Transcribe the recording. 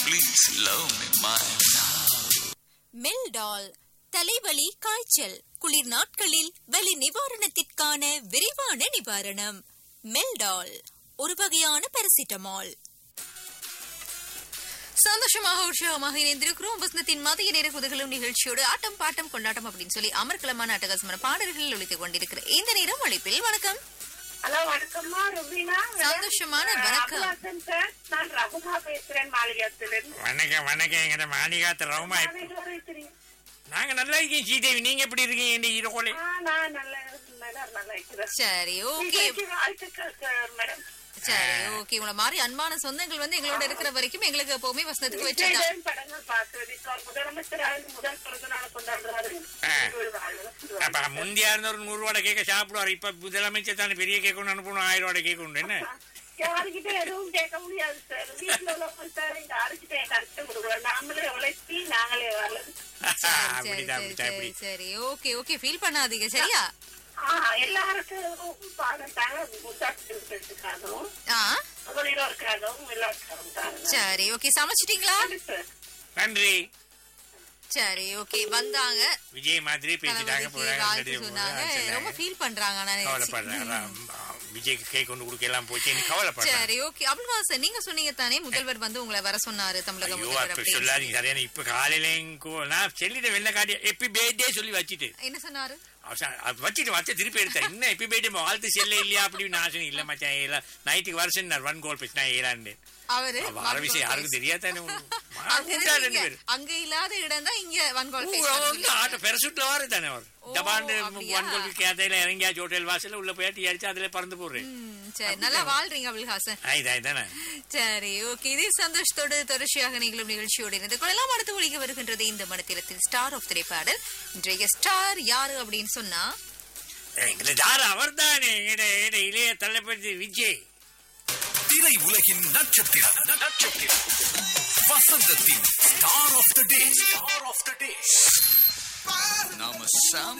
Please love me, my love. மெல்டால் தலைவலி காய்ச்சல் குளிர் நாட்களில் வலி நிவாரணத்திற்கான விரைவான நிவாரணம் மெல்டால் ஒரு வகையான பாராசிட்டமால் சந்தோஷமாக உற்சாகமாக இணைந்திருக்கிறோம் வசந்தத்தின் மதிய நேர குதகலும் நிகழ்ச்சியோடு ஆட்டம் பாட்டம் கொண்டாட்டம் அப்படின்னு சொல்லி அமர்கலமான அட்டகாசமான பாடல்கள் ஒழித்துக் கொண்டிருக்கிற இந்த நேரம் அழைப்பில் வணக்கம் ஹலோ வணக்கம்மா ருபீனா சந்தோஷமான வணக்கம். அபிலாஷன் சார் நான் ரகுமா பேசுறேன் மாளிகத்திலிருந்து வணக்கம் வணக்கம் எங்கட மாணிகாத்த ரவுமா மாளிகையோட இருக்கிறீங்க. நாங்க நல்லா இருக்கீங்க சீதேவி நீங்க எப்படி இருக்கீங்க இந்த ஈரோலே ஆ, நான் நல்லா மேடம் நல்லா இருக்கிறேன் சரி ஓகே நிகழ்ச்சி வாழ்த்துக்கள் சார் மேடம் சரி ஓகே உங்களை மாதிரி அன்பான சொந்தங்கள் வந்து எங்களோட இருக்கிற வரைக்கும் எங்களுக்கு எப்பவுமே வசந்தத்துக்கு வச்சுதான் விஜயன் படங்கள் பார்த்தது இப்போ முதலமைச்சராக முதல் பிறந்த நாள் கொண்டாடுறாரு ஆ. ஒரு வாழ்வு. அப்ப முந்தியா இருந்த ஒரு நூறு ரூபாய் கேட்க சாப்பிடுவாரு இப்ப முதலமைச்சர் தானே பெரிய கேக் ஒன்று அனுப்பணும் ஆயிரம் ரூபாய் கேக் உண்டு என்ன யாருக்கிட்ட எதுவும் கேட்க முடியாது சார் வீட்டுல உள்ளவங்க சார் இந்த அரிசிட்ட கஷ்டம் கொடுக்குறோம் நாமளே உழைச்சி நாங்களே வரலாம் சரி அப்படிதான் சரி அப்படிதான் சரி அப்படி சரி ஓகே ஓகே ஃபீல் பண்ணாதீங்க சரியா ஆ எல்லாருக்கும் பாடத்தாங்க முத்தாட்சிக்காகவும் ஆ முதலியோருக்காகவும் எல்லாருக்காகவும் தாங்க சரி ஓகே சமைச்சிட்டீங்களா சார் நன்றி சரி ஓகே வந்தாங்க விஜய் மாதிரி பேசிட்டாங்க தளபதிக்கு போறாங்க வாழ்த்து ரெண்டு பேரும் சொன்னாங்க சொன்னாங்க. ரொம்ப ஃபீல் பண்றாங்க ஆனா கவலைப்படுறாங்க விஜய்க்கு கேக் கொண்டு கொடுக்க எல்லாம் போச்சு நீ கவலைப்படுறாங்க சரி ஓகே அப்துல் சார் நீங்க சொன்னீங்க தானே முதல்வர் வந்து உங்களை வர சொன்னாரு தமிழக ஐயோ முதல்வர் அப்ப அப்படின்னு சொல்லாதீங்க சரியான இப்ப காலையில எங்கோ- நான் செல்லிட்ட வெள்ள காட்டி எப்பி பேட்டே சொல்லி வச்சுட்டு என்ன சொன்னாரு அவசரம் அது வச்சுட்டு வச்சு திருப்பி எடுத்தேன் இன்னும் எப்பி போயிட்டு வாழ்த்து செல்ல இல்லையா அப்படின்னு நான் சொன்னேன் இல்ல மச்சான் ஏலா நைட்டுக்கு வருஷம் நான் ஒன் கோல் பிரச்சனை ஏலான்னு அவரு வர விஷயம் யாருக்கும் தெரியாதானே அங்க ரெண்டு பேரும் அங்க இல்லாத இடம் தான் இங்க வன்கோல் வந்து ஆட்ட பெருசுட்டு வாரு தானே அவர் ஓ, டபாண்டு அப்படியா? ஒன் கோல் கேதையில இறங்கியாச்சு ஹோட்டல் வாசல்ல உள்ள போய் டீ அடிச்சு அதுல பறந்து போடுறேன் சரி நல்லா வாழ்றீங்க அபுல் ஹாசன் ஆயிதான் தானே சரி ஓகே இதே சந்தோஷத்தோடு தொடர்ச்சியாக நீங்களும் நிகழ்ச்சியோடு இருந்து கொள்ளலாம் அடுத்து ஒழிக்க வருகின்றது இந்த மனத்திரத்தில் ஸ்டார் ஆஃப் திரைப்பாடல் இன்றைய ஸ்டார் யாரு அப்படின்னு சொன்னா எங்களை யார் அவர் தானே இளைய தளபதி விஜய் திரை உலகின் நட்சத்திரம் நட்சத்திரம் வசந்தத்தின் star of the day star of the day நாம சாம்